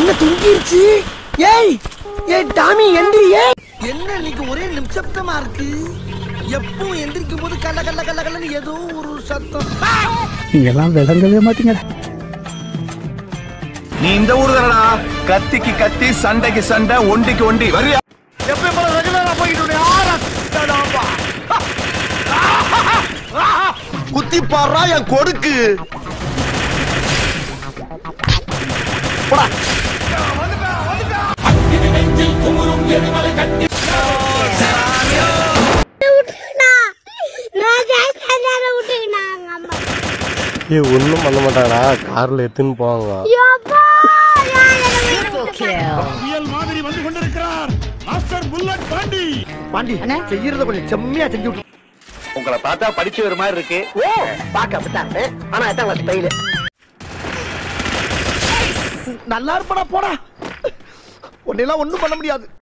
என்ன தூங்கிருச்சு ஏய் ஏய் டாமி எந்திரியே என்ன இன்னைக்கு ஒரே நிமிஷப்தமா இருக்கு எப்பவும் எந்திரிக்கும் போது கல்ல கல்ல கல்ல கல்லன்னு ஏதோ ஒரு சத்தம் நீங்க எல்லாம் விளங்கவே மாட்டீங்கடா நீ இந்த ஊர் தானடா கத்திக்கு கத்தி சண்டைக்கு சண்டை ஒண்டிக்கு ஒண்டி வரியா எப்பயும் போல ரெகுலரா போயிட்டு ஆரா குத்தி பாடுறா என் கொடுக்கு ஏய் ஒன்றும் பண்ண மாட்டாங்கடா காரில் எடுத்துன்னு போவாங்க பாண்டி செய்யறத கொஞ்சம் செம்மையா செஞ்சு விட்டு உங்களை பார்த்தா படிச்சு வர மாதிரி இருக்கு ஓ பாக்க அப்படித்தான் ஆனா எட்டாம் கிளாஸ் ஸ்டைலு நல்லா இருப்படா போடா உன்னெல்லாம் ஒண்ணும் பண்ண முடியாது